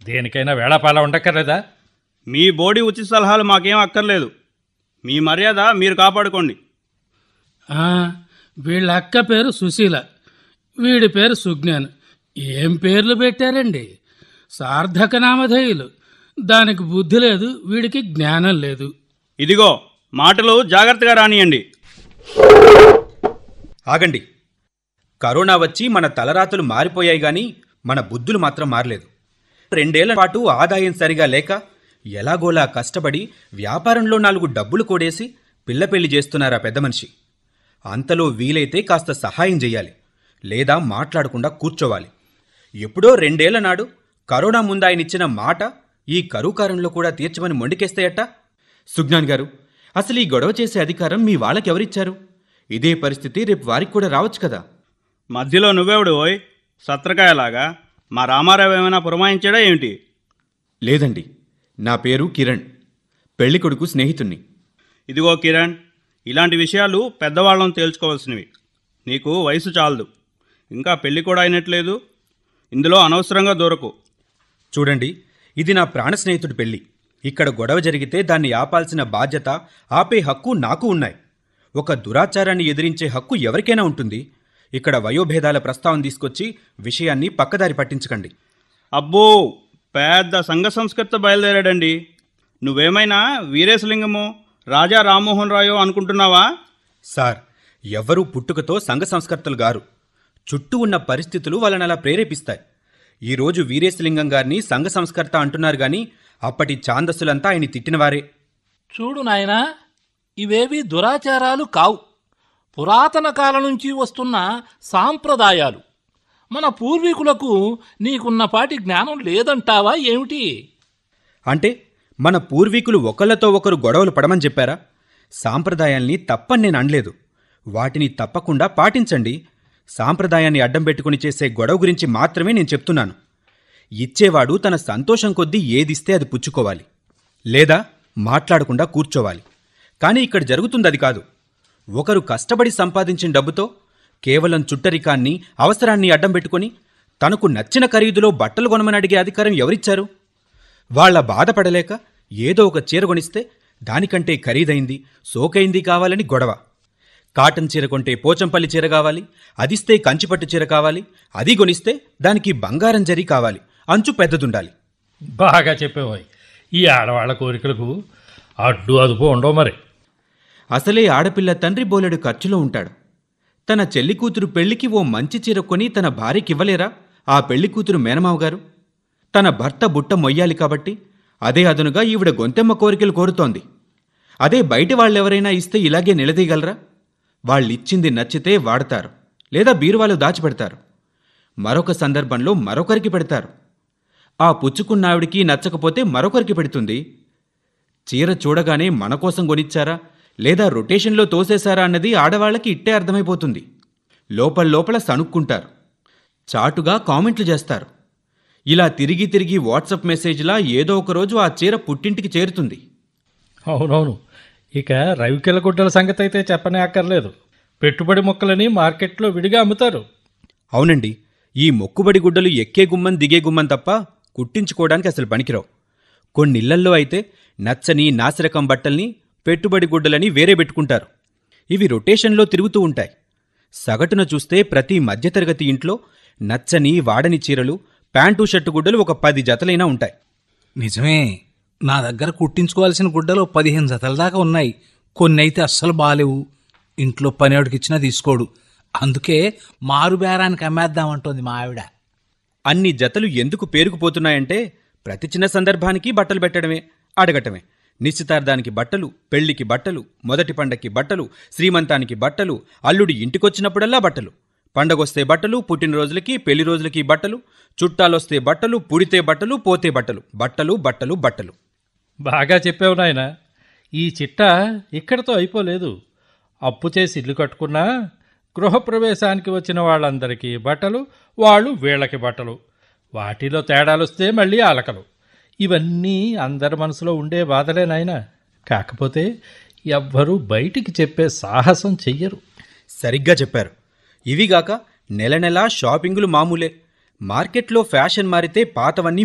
దేనికైనా వేళాపాల ఉండక్కర్లేదా మీ బోడి ఉచిత సలహాలు మాకేం అక్కర్లేదు మీ మర్యాద మీరు కాపాడుకోండి ఆ, వీళ్ళ అక్క పేరు సుశీల వీడి పేరు సుజ్ఞాన్ ఏం పేర్లు పెట్టారండి సార్థక నామధేయులు దానికి బుద్ధి లేదు వీడికి జ్ఞానం లేదు ఇదిగో మాటలు జాగ్రత్తగా రానియండి ఆగండి కరోనా వచ్చి మన తలరాతలు మారిపోయాయి గాని మన బుద్ధులు మాత్రం మారలేదు రెండేళ్ల పాటు ఆదాయం సరిగా లేక ఎలాగోలా కష్టపడి వ్యాపారంలో నాలుగు డబ్బులు కూడేసి పిల్ల పెళ్లి చేస్తున్నారా పెద్ద మనిషి అంతలో వీలైతే కాస్త సహాయం చెయ్యాలి లేదా మాట్లాడకుండా కూర్చోవాలి ఎప్పుడో రెండేళ్ల నాడు కరోనా ముందు ఆయన ఇచ్చిన మాట ఈ కరువుకారంలో కూడా తీర్చమని మొండికేస్తాయట సుజ్ఞాన్ గారు అసలు ఈ గొడవ చేసే అధికారం మీ వాళ్ళకెవరిచ్చారు ఇదే పరిస్థితి రేపు వారికి కూడా రావచ్చు కదా మధ్యలో నువ్వెవడు ఓయ్ సత్రకాయలాగా మా రామారావు ఏమైనా పురమాయించాడా ఏమిటి లేదండి నా పేరు కిరణ్ పెళ్లి కొడుకు స్నేహితుణ్ణి ఇదిగో కిరణ్ ఇలాంటి విషయాలు పెద్దవాళ్ళని తేల్చుకోవాల్సినవి నీకు వయసు చాలదు ఇంకా పెళ్లి కూడా అయినట్లేదు ఇందులో అనవసరంగా దూరకు చూడండి ఇది నా ప్రాణ స్నేహితుడి పెళ్లి ఇక్కడ గొడవ జరిగితే దాన్ని ఆపాల్సిన బాధ్యత ఆపే హక్కు నాకు ఉన్నాయి ఒక దురాచారాన్ని ఎదిరించే హక్కు ఎవరికైనా ఉంటుంది ఇక్కడ వయోభేదాల ప్రస్తావన తీసుకొచ్చి విషయాన్ని పక్కదారి పట్టించకండి అబ్బో పెద్ద సంఘ సంస్కృత బయలుదేరాడండి నువ్వేమైనా వీరేశలింగమో రాజా రామ్మోహన్ రాయో అనుకుంటున్నావా సార్ ఎవ్వరూ పుట్టుకతో సంఘ సంస్కర్తలు గారు చుట్టూ ఉన్న పరిస్థితులు వాళ్ళని అలా ప్రేరేపిస్తాయి ఈరోజు వీరేశలింగం గారిని సంఘ సంస్కర్త అంటున్నారు గాని అప్పటి ఛాందస్సులంతా ఆయన తిట్టినవారే చూడు నాయనా ఇవేవి దురాచారాలు కావు పురాతన కాలం నుంచి వస్తున్న సాంప్రదాయాలు మన పూర్వీకులకు నీకున్నపాటి జ్ఞానం లేదంటావా ఏమిటి అంటే మన పూర్వీకులు ఒకళ్ళతో ఒకరు గొడవలు పడమని చెప్పారా సాంప్రదాయాల్ని తప్పని నేను అనలేదు వాటిని తప్పకుండా పాటించండి సాంప్రదాయాన్ని అడ్డం పెట్టుకుని చేసే గొడవ గురించి మాత్రమే నేను చెప్తున్నాను ఇచ్చేవాడు తన సంతోషం కొద్దీ ఏదిస్తే అది పుచ్చుకోవాలి లేదా మాట్లాడకుండా కూర్చోవాలి కానీ ఇక్కడ జరుగుతుంది అది కాదు ఒకరు కష్టపడి సంపాదించిన డబ్బుతో కేవలం చుట్టరికాన్ని అవసరాన్ని అడ్డం పెట్టుకుని తనకు నచ్చిన ఖరీదులో బట్టలు కొనమని అడిగే అధికారం ఎవరిచ్చారు వాళ్ళ బాధపడలేక ఏదో ఒక చీర కొనిస్తే దానికంటే ఖరీదైంది సోకైంది కావాలని గొడవ కాటన్ చీర కొంటే పోచంపల్లి చీర కావాలి అదిస్తే కంచిపట్టు చీర కావాలి అది కొనిస్తే దానికి బంగారం జరీ కావాలి అంచు పెద్దదుండాలి బాగా చెప్పేవాయి ఈ ఆడవాళ్ళ కోరికలకు అడ్డు అదుపు ఉండవు మరి అసలే ఆడపిల్ల తండ్రి బోలెడు ఖర్చులో ఉంటాడు తన చెల్లి కూతురు పెళ్లికి ఓ మంచి చీర కొని తన భార్యకివ్వలేరా ఆ పెళ్లి కూతురు మేనమావ గారు తన భర్త బుట్ట మొయ్యాలి కాబట్టి అదే అదనుగా ఈవిడ గొంతెమ్మ కోరికలు కోరుతోంది అదే బయట వాళ్ళెవరైనా ఇస్తే ఇలాగే నిలదీయగలరా వాళ్ళిచ్చింది నచ్చితే వాడతారు లేదా బీరువాలు దాచిపెడతారు మరొక సందర్భంలో మరొకరికి పెడతారు ఆ పుచ్చుకున్నావిడికి నచ్చకపోతే మరొకరికి పెడుతుంది చీర చూడగానే మన కోసం కొనిచ్చారా లేదా రొటేషన్లో తోసేశారా అన్నది ఆడవాళ్ళకి ఇట్టే అర్థమైపోతుంది లోపల లోపల సణుక్కుంటారు చాటుగా కామెంట్లు చేస్తారు ఇలా తిరిగి తిరిగి వాట్సప్ మెసేజ్లా ఏదో ఒక రోజు ఆ చీర పుట్టింటికి చేరుతుంది అవునవును ఇక రవికెల గుడ్డల సంగతి అయితే చెప్పనే అక్కర్లేదు పెట్టుబడి మొక్కలని మార్కెట్లో విడిగా అమ్ముతారు అవునండి ఈ మొక్కుబడి గుడ్డలు ఎక్కే గుమ్మం దిగే గుమ్మం తప్ప కుట్టించుకోవడానికి అసలు పనికిరావు కొన్నిళ్లల్లో అయితే నచ్చని నాసిరకం బట్టల్ని పెట్టుబడి గుడ్డలని వేరే పెట్టుకుంటారు ఇవి రొటేషన్లో తిరుగుతూ ఉంటాయి సగటున చూస్తే ప్రతి మధ్యతరగతి ఇంట్లో నచ్చని వాడని చీరలు ప్యాంటు షర్టు గుడ్డలు ఒక పది జతలైనా ఉంటాయి నిజమే నా దగ్గర కుట్టించుకోవాల్సిన గుడ్డలు పదిహేను జతల దాకా ఉన్నాయి కొన్ని అయితే అస్సలు బాలేవు ఇంట్లో పనివాడికి ఇచ్చినా తీసుకోడు అందుకే మారు బేరానికి అమ్మేద్దామంటోంది మా ఆవిడ అన్ని జతలు ఎందుకు పేరుకుపోతున్నాయంటే ప్రతి చిన్న సందర్భానికి బట్టలు పెట్టడమే అడగటమే నిశ్చితార్థానికి బట్టలు పెళ్లికి బట్టలు మొదటి పండక్కి బట్టలు శ్రీమంతానికి బట్టలు అల్లుడి ఇంటికొచ్చినప్పుడల్లా బట్టలు పండగొస్తే బట్టలు పుట్టినరోజులకి పెళ్లి రోజులకి బట్టలు చుట్టాలొస్తే బట్టలు పుడితే బట్టలు పోతే బట్టలు బట్టలు బట్టలు బట్టలు బాగా చెప్పావు నాయన ఈ చిట్ట ఇక్కడతో అయిపోలేదు అప్పు చేసి ఇల్లు కట్టుకున్నా గృహప్రవేశానికి వచ్చిన వాళ్ళందరికీ బట్టలు వాళ్ళు వీళ్ళకి బట్టలు వాటిలో తేడాలొస్తే మళ్ళీ అలకలు ఇవన్నీ అందరి మనసులో ఉండే బాధలే నాయన కాకపోతే ఎవ్వరూ బయటికి చెప్పే సాహసం చెయ్యరు సరిగ్గా చెప్పారు ఇవిగాక నెల నెలా షాపింగులు మామూలే మార్కెట్లో ఫ్యాషన్ మారితే పాతవన్నీ